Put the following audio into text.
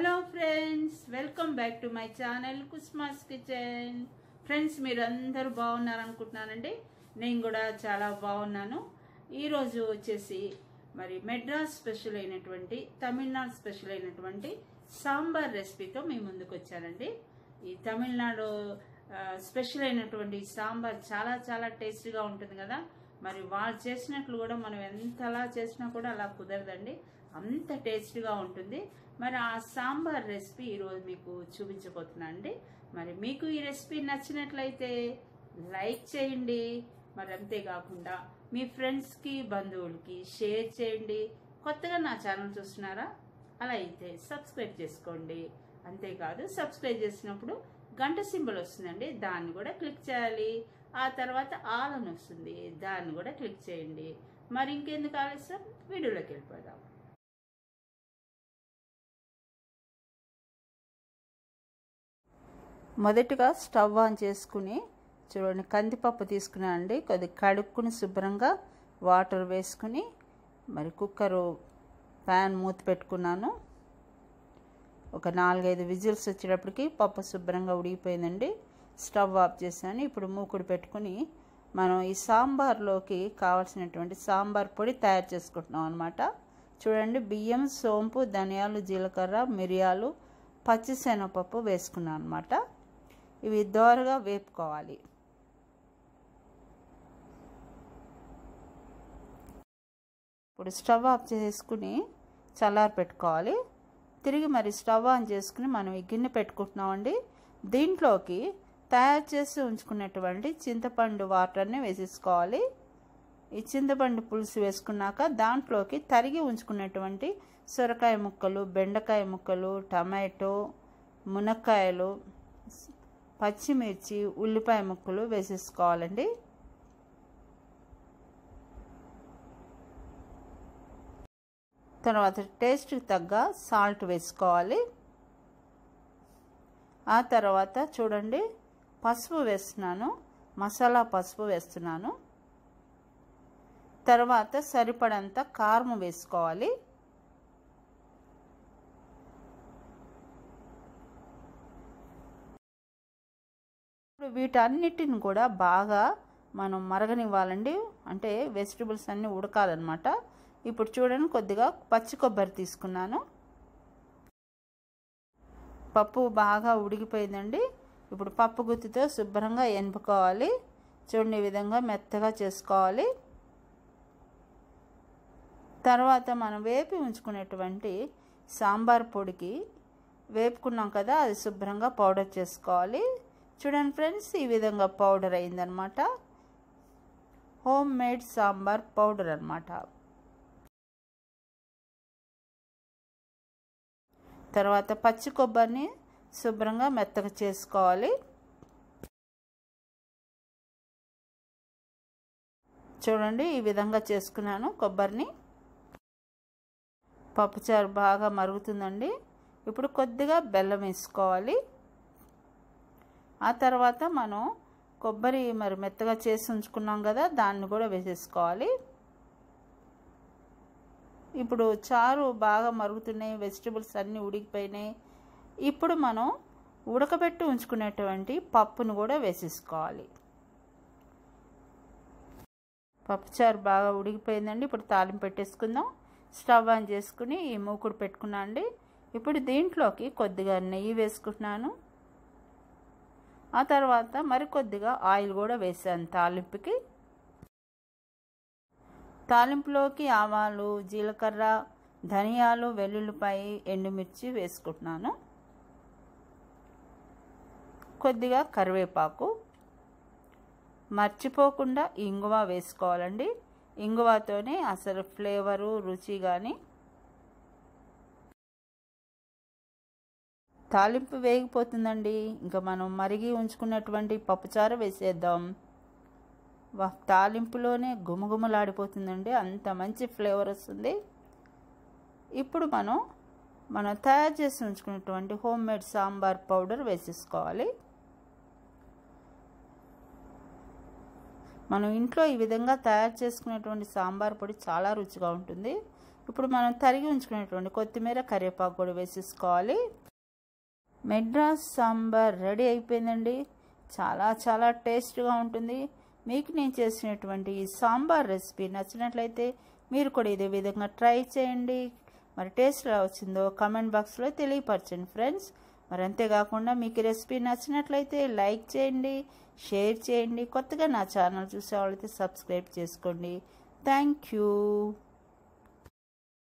hello friends welcome back to my channel Kusma's kitchen friends మీరందరూ బాగున్నారు అనుకుంటున్నానండి నేను కూడా చాలా బాగున్నాను ఈరోజు వచ్చేసి మరి మెడ్రాస్ స్పెషల్ అయినటువంటి తమిళనాడు స్పెషల్ అయినటువంటి సాంబార్ రెసిపీతో మీ ముందుకు వచ్చానండి ఈ తమిళనాడు ఆ, స్పెషల్ అయినటువంటి సాంబార్ చాలా చాలా టేస్టీగా ఉంటుంది కదా మరి వాళ్ళు చేసినట్లు కూడా మనం ఎంతలా చేసినా కూడా అలా కుదరదండి అంత టేస్టీగా ఉంటుంది మరి ఆ సాంబార్ రెసిపీ ఈరోజు మీకు చూపించబోతున్నా అండి మరి మీకు ఈ రెసిపీ నచ్చినట్లయితే లైక్ చేయండి మరి అంతేకాకుండా మీ ఫ్రెండ్స్కి బంధువులకి షేర్ చేయండి కొత్తగా నా ఛానల్ చూస్తున్నారా అలా అయితే సబ్స్క్రైబ్ చేసుకోండి అంతేకాదు సబ్స్క్రైబ్ చేసినప్పుడు గంట సింబల్ వస్తుందండి దాన్ని కూడా క్లిక్ చేయాలి ఆ తర్వాత ఆల్ అని వస్తుంది దాన్ని కూడా క్లిక్ చేయండి మరి ఇంకెందుకు ఆలస్యం వీడియోలోకి వెళ్ళిపోదాం మొదటిగా స్టవ్ ఆన్ చేసుకుని చూడండి కందిపప్పు తీసుకున్నానండి కొద్దిగా కడుక్కుని శుభ్రంగా వాటర్ వేసుకుని మరి కుక్కరు ప్యాన్ మూత పెట్టుకున్నాను ఒక నాలుగైదు విజిల్స్ వచ్చేటప్పటికి పప్పు శుభ్రంగా ఉడిగిపోయిందండి స్టవ్ ఆఫ్ చేశాను ఇప్పుడు మూకుడు పెట్టుకుని మనం ఈ సాంబార్లోకి కావాల్సినటువంటి సాంబార్ పొడి తయారు చేసుకుంటున్నాం అనమాట చూడండి బియ్యం సోంపు ధనియాలు జీలకర్ర మిరియాలు పచ్చిశనగపప్పు వేసుకున్నాను అనమాట ఇవి దోరగా వేపుకోవాలి ఇప్పుడు స్టవ్ ఆఫ్ చేసుకుని చల్లారి పెట్టుకోవాలి తిరిగి మరి స్టవ్ ఆన్ చేసుకుని మనం ఈ గిన్నె పెట్టుకుంటున్నామండి దీంట్లోకి తయారు చేసి ఉంచుకున్నటువంటి చింతపండు వాటర్ని వేసేసుకోవాలి ఈ చింతపండు పులుసు వేసుకున్నాక దాంట్లోకి తరిగి ఉంచుకున్నటువంటి సొరకాయ ముక్కలు బెండకాయ ముక్కలు టమాటో మునక్కాయలు పచ్చిమిర్చి ఉల్లిపాయ ముక్కలు వేసేసుకోవాలండి తర్వాత టేస్ట్కి తగ్గ సాల్ట్ వేసుకోవాలి ఆ తర్వాత చూడండి పసుపు వేస్తున్నాను మసాలా పసుపు వేస్తున్నాను తర్వాత సరిపడంత కారం వేసుకోవాలి ఇప్పుడు వీటన్నిటిని కూడా బాగా మనం మరగనివ్వాలండి అంటే వెజిటబుల్స్ అన్నీ ఉడకాలన్నమాట ఇప్పుడు చూడండి కొద్దిగా పచ్చి కొబ్బరి తీసుకున్నాను పప్పు బాగా ఉడికిపోయిందండి ఇప్పుడు పప్పు గుత్తితో శుభ్రంగా ఎనుపుకోవాలి చూడండి ఈ విధంగా మెత్తగా చేసుకోవాలి తర్వాత మనం వేపి ఉంచుకునేటువంటి సాంబార్ పొడికి వేపుకున్నాం కదా అది శుభ్రంగా పౌడర్ చేసుకోవాలి చూడండి ఫ్రెండ్స్ ఈ విధంగా పౌడర్ అయిందనమాట హోమ్ మేడ్ సాంబార్ పౌడర్ అనమాట తర్వాత పచ్చి కొబ్బరిని శుభ్రంగా మెత్తగా చేసుకోవాలి చూడండి ఈ విధంగా చేసుకున్నాను కొబ్బరిని పప్పుచారు బాగా మరుగుతుందండి ఇప్పుడు కొద్దిగా బెల్లం వేసుకోవాలి ఆ తర్వాత మనం కొబ్బరి మరి మెత్తగా చేసి ఉంచుకున్నాం కదా దాన్ని కూడా వేసేసుకోవాలి ఇప్పుడు చారు బాగా మరుగుతున్నాయి వెజిటబుల్స్ అన్నీ ఉడికిపోయినాయి ఇప్పుడు మనం ఉడకబెట్టి ఉంచుకునేటువంటి పప్పును కూడా వేసేసుకోవాలి పప్పుచారు బాగా ఉడికిపోయిందండి ఇప్పుడు తాలింపు పెట్టేసుకుందాం స్టవ్ ఆన్ చేసుకుని ఈ మూకుడు పెట్టుకున్నా అండి ఇప్పుడు దీంట్లోకి కొద్దిగా నెయ్యి వేసుకుంటున్నాను ఆ తర్వాత మరికొద్దిగా ఆయిల్ కూడా వేసాను తాలింపుకి తాలింపులోకి ఆవాలు జీలకర్ర ధనియాలు వెల్లుల్లిపాయ ఎండుమిర్చి వేసుకుంటున్నాను కొద్దిగా కరివేపాకు మర్చిపోకుండా ఇంగువ వేసుకోవాలండి ఇంగువతోనే అసలు ఫ్లేవరు రుచి కానీ తాలింపు వేగిపోతుందండి ఇంకా మనం మరిగి ఉంచుకున్నటువంటి పప్పుచారు వేసేద్దాం వా తాలింపులోనే గుమగుమలాడిపోతుందండి అంత మంచి ఫ్లేవర్ వస్తుంది ఇప్పుడు మనం మనం తయారు చేసి ఉంచుకున్నటువంటి హోమ్ మేడ్ సాంబార్ పౌడర్ వేసేసుకోవాలి మనం ఇంట్లో ఈ విధంగా తయారు చేసుకునేటువంటి సాంబార్ పొడి చాలా రుచిగా ఉంటుంది ఇప్పుడు మనం తరిగి ఉంచుకునేటువంటి కొత్తిమీర కరివేపాకు కూడా వేసేసుకోవాలి మెడ్రాస్ సాంబార్ రెడీ అయిపోయిందండి చాలా చాలా టేస్ట్గా ఉంటుంది మీకు నేను చేసినటువంటి ఈ సాంబార్ రెసిపీ నచ్చినట్లయితే మీరు కూడా ఇదే విధంగా ట్రై చేయండి మరి టేస్ట్ ఎలా వచ్చిందో కామెంట్ బాక్స్లో తెలియపరచండి ఫ్రెండ్స్ మరి అంతేకాకుండా మీకు ఈ రెసిపీ నచ్చినట్లయితే లైక్ చేయండి షేర్ చేయండి కొత్తగా నా ఛానల్ చూసే వాళ్ళైతే సబ్స్క్రైబ్ చేసుకోండి థ్యాంక్ యూ